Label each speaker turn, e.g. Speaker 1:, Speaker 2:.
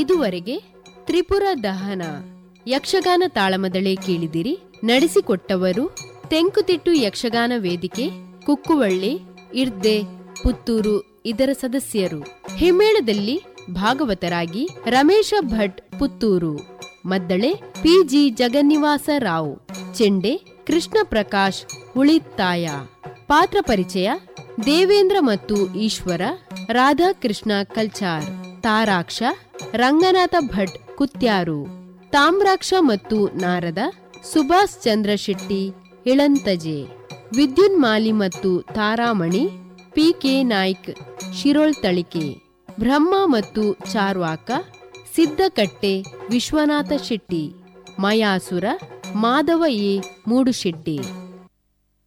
Speaker 1: ಇದುವರೆಗೆ ತ್ರಿಪುರ ದಹನ ಯಕ್ಷಗಾನ ತಾಳಮದಳೆ ಕೇಳಿದಿರಿ ನಡೆಸಿಕೊಟ್ಟವರು ತೆಂಕುತಿಟ್ಟು ಯಕ್ಷಗಾನ ವೇದಿಕೆ ಕುಕ್ಕುವಳ್ಳಿ ಇರ್ದೆ ಪುತ್ತೂರು ಇದರ ಸದಸ್ಯರು ಹಿಮ್ಮೇಳದಲ್ಲಿ ಭಾಗವತರಾಗಿ ರಮೇಶ ಭಟ್ ಪುತ್ತೂರು ಮದ್ದಳೆ ಪಿಜಿ ಜಗನ್ನಿವಾಸ ರಾವ್ ಚೆಂಡೆ ಕೃಷ್ಣ ಪ್ರಕಾಶ್ ಹುಳಿತ್ತಾಯ ಪಾತ್ರ ಪರಿಚಯ ದೇವೇಂದ್ರ ಮತ್ತು ಈಶ್ವರ ರಾಧಾಕೃಷ್ಣ ಕಲ್ಚಾರ್ ತಾರಾಕ್ಷ ರಂಗನಾಥ ಭಟ್ ಕುತ್ಯಾರು ತಾಮ್ರಾಕ್ಷ ಮತ್ತು ನಾರದ ಸುಭಾಷ್ ಚಂದ್ರ ಶೆಟ್ಟಿ ಇಳಂತಜೆ ವಿದ್ಯುನ್ಮಾಲಿ ಮತ್ತು ತಾರಾಮಣಿ ಪಿ ಕೆ ನಾಯ್ಕ್ ಶಿರೋಳ್ ತಳಿಕೆ ಬ್ರಹ್ಮ ಮತ್ತು ಚಾರ್ವಾಕ ಸಿದ್ದಕಟ್ಟೆ ವಿಶ್ವನಾಥ ಶೆಟ್ಟಿ ಮಯಾಸುರ ಮಾಧವ ಎ ಮೂಡುಶೆಟ್ಟಿ